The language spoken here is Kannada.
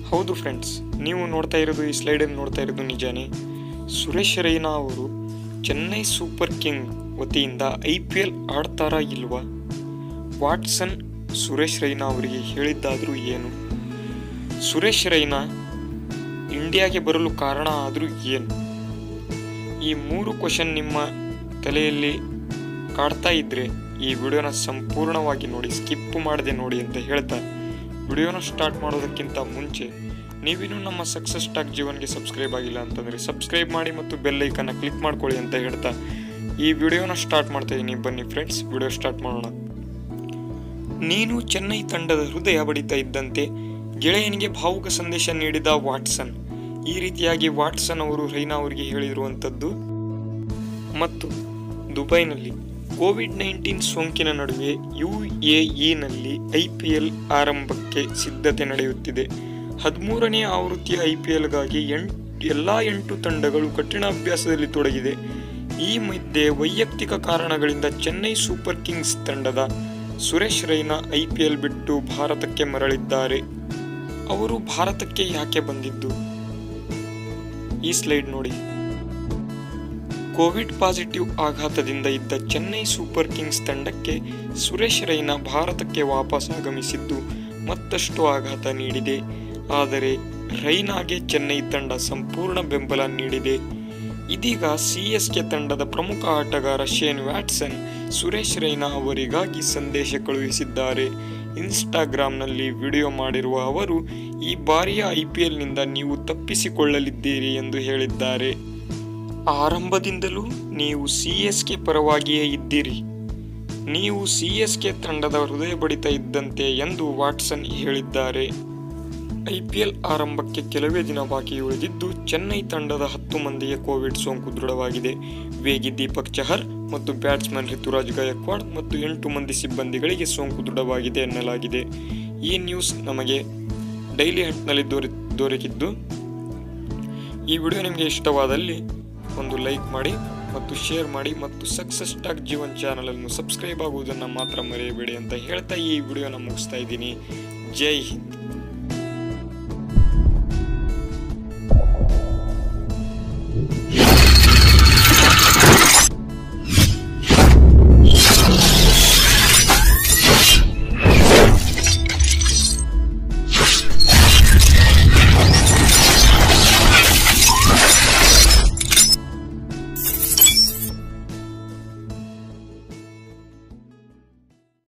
ಹೌದು ಫ್ರೆಂಡ್ಸ್ ನೀವು ನೋಡ್ತಾ ಇರೋದು ಈ ಸ್ಲೈಡಲ್ಲಿ ನೋಡ್ತಾ ಇರೋದು ನಿಜಾನೇ ಸುರೇಶ್ ರೈನಾ ಅವರು ಚೆನ್ನೈ ಸೂಪರ್ ಕಿಂಗ್ ವತಿಯಿಂದ ಐ ಪಿ ಎಲ್ ಆಡ್ತಾರಾ ಇಲ್ವಾ ವಾಟ್ಸನ್ ಸುರೇಶ್ ರೈನಾ ಅವರಿಗೆ ಹೇಳಿದ್ದಾದರೂ ಏನು ಸುರೇಶ್ ರೈನಾ ಇಂಡಿಯಾಗೆ ಬರಲು ಕಾರಣ ಆದರೂ ಏನು ಈ ಮೂರು ಕ್ವಶನ್ ನಿಮ್ಮ ತಲೆಯಲ್ಲಿ ಕಾಡ್ತಾ ಇದ್ರೆ ಈ ವಿಡಿಯೋನ ಸಂಪೂರ್ಣವಾಗಿ ನೋಡಿ ಸ್ಕಿಪ್ ಮಾಡದೆ ನೋಡಿ ಅಂತ ಹೇಳ್ತಾ ವಿಡಿಯೋನ ಸ್ಟಾರ್ಟ್ ಮಾಡೋದಕ್ಕಿಂತ ಮುಂಚೆ ನೀವಿನ್ನೂ ನಮ್ಮ ಸಕ್ಸಸ್ ಟಾಕ್ ಜೀವನ್ಗೆ ಸಬ್ಸ್ಕ್ರೈಬ್ ಆಗಿಲ್ಲ ಅಂತಂದರೆ ಸಬ್ಸ್ಕ್ರೈಬ್ ಮಾಡಿ ಮತ್ತು ಬೆಲ್ ಐಕನ್ನ ಕ್ಲಿಕ್ ಮಾಡ್ಕೊಳ್ಳಿ ಅಂತ ಹೇಳ್ತಾ ಈ ವಿಡಿಯೋನ ಸ್ಟಾರ್ಟ್ ಮಾಡ್ತಾ ಇದ್ದೀನಿ ಬನ್ನಿ ಫ್ರೆಂಡ್ಸ್ ವಿಡಿಯೋ ಸ್ಟಾರ್ಟ್ ಮಾಡೋಣ ನೀನು ಚೆನ್ನೈ ತಂಡದ ಹೃದಯ ಬಡಿತಾ ಇದ್ದಂತೆ ಗೆಳೆಯನಿಗೆ ಭಾವುಕ ಸಂದೇಶ ನೀಡಿದ ವಾಟ್ಸನ್ ಈ ರೀತಿಯಾಗಿ ವಾಟ್ಸನ್ ಅವರು ರೈನಾ ಅವರಿಗೆ ಹೇಳಿರುವಂಥದ್ದು ಮತ್ತು ದುಬೈನಲ್ಲಿ ಕೋವಿಡ್ ನೈನ್ಟೀನ್ ಸೋಂಕಿನ ನಡುವೆ ಯು ಎ ಇನಲ್ಲಿ ಐ ಪಿ ಎಲ್ ಆರಂಭಕ್ಕೆ ಸಿದ್ಧತೆ ನಡೆಯುತ್ತಿದೆ ಹದಿಮೂರನೇ ಆವೃತ್ತಿಯ ಐ ಪಿ ಎಲ್ಗಾಗಿ ಎಂಟು ಎಲ್ಲ ಎಂಟು ತಂಡಗಳು ಕಠಿಣ ಅಭ್ಯಾಸದಲ್ಲಿ ತೊಡಗಿದೆ ಈ ಮಧ್ಯೆ ವೈಯಕ್ತಿಕ ಕಾರಣಗಳಿಂದ ಚೆನ್ನೈ ಸೂಪರ್ ಕಿಂಗ್ಸ್ ತಂಡದ Suresh Raina I P L ಬಿಟ್ಟು ಭಾರತಕ್ಕೆ ಮರಳಿದ್ದಾರೆ ಅವರು ಭಾರತಕ್ಕೆ ಯಾಕೆ ಬಂದಿದ್ದು ಈ ಸ್ಲೈಡ್ ನೋಡಿ ಕೋವಿಡ್ ಪಾಸಿಟಿವ್ ಆಘಾತದಿಂದ ಇದ್ದ ಚೆನ್ನೈ ಸೂಪರ್ ಕಿಂಗ್ಸ್ ತಂಡಕ್ಕೆ ಸುರೇಶ್ ರೈನಾ ಭಾರತಕ್ಕೆ ವಾಪಸ್ ಆಗಮಿಸಿದ್ದು ಮತ್ತಷ್ಟು ಆಘಾತ ನೀಡಿದೆ ಆದರೆ ರೈನಾಗೆ ಚೆನ್ನೈ ತಂಡ ಸಂಪೂರ್ಣ ಬೆಂಬಲ ನೀಡಿದೆ ಇದೀಗ ಸಿಎಸ್ಕೆ ತಂಡದ ಪ್ರಮುಖ ಆಟಗಾರ ಶೇನ್ ವ್ಯಾಟ್ಸನ್ ಸುರೇಶ್ ರೈನಾ ಅವರಿಗಾಗಿ ಸಂದೇಶ ಕಳುಹಿಸಿದ್ದಾರೆ ಇನ್ಸ್ಟಾಗ್ರಾಂನಲ್ಲಿ ವಿಡಿಯೋ ಮಾಡಿರುವ ಅವರು ಈ ಬಾರಿಯ ಐಪಿಎಲ್ನಿಂದ ನೀವು ತಪ್ಪಿಸಿಕೊಳ್ಳಲಿದ್ದೀರಿ ಎಂದು ಹೇಳಿದ್ದಾರೆ ಆರಂಭದಿಂದಲೂ ನೀವು ಸಿ ಎಸ್ ಕೆ ಪರವಾಗಿಯೇ ಇದ್ದೀರಿ ನೀವು ಸಿ ಎಸ್ ಕೆ ತಂಡದ ಹೃದಯ ಬಡಿತ ಇದ್ದಂತೆ ಎಂದು ವಾಟ್ಸನ್ ಹೇಳಿದ್ದಾರೆ ಐಪಿಎಲ್ ಆರಂಭಕ್ಕೆ ಕೆಲವೇ ದಿನ ಬಾಕಿ ಉಳಿದಿದ್ದು ಚೆನ್ನೈ ತಂಡದ ಹತ್ತು ಮಂದಿಗೆ ಕೋವಿಡ್ ಸೋಂಕು ದೃಢವಾಗಿದೆ ವೇಗಿ ದೀಪಕ್ ಚಹರ್ ಮತ್ತು ಬ್ಯಾಟ್ಸ್ಮನ್ ಋತುರಾಜ್ ಗಾಯಕ್ವಾಡ್ ಮತ್ತು ಎಂಟು ಮಂದಿ ಸಿಬ್ಬಂದಿಗಳಿಗೆ ಸೋಂಕು ದೃಢವಾಗಿದೆ ಎನ್ನಲಾಗಿದೆ ಈ ನ್ಯೂಸ್ ನಮಗೆ ಡೈಲಿ ಹಟ್ನಲ್ಲಿ ದೊರೆ ದೊರಕಿದ್ದು ಈ ವಿಡಿಯೋ ನಿಮಗೆ ಇಷ್ಟವಾದಲ್ಲಿ ಒಂದು ಲೈಕ್ ಮಾಡಿ ಮತ್ತು ಶೇರ್ ಮಾಡಿ ಮತ್ತು ಸಕ್ಸಸ್ ಟಾಕ್ ಜೀವನ್ ಚಾನಲನ್ನು ಸಬ್ಸ್ಕ್ರೈಬ್ ಆಗುವುದನ್ನು ಮಾತ್ರ ಮರೆಯಬೇಡಿ ಅಂತ ಹೇಳ್ತಾ ಈ ವಿಡಿಯೋನ ಮುಗಿಸ್ತಾ ಇದ್ದೀನಿ ಜೈ ಹಿಂದ್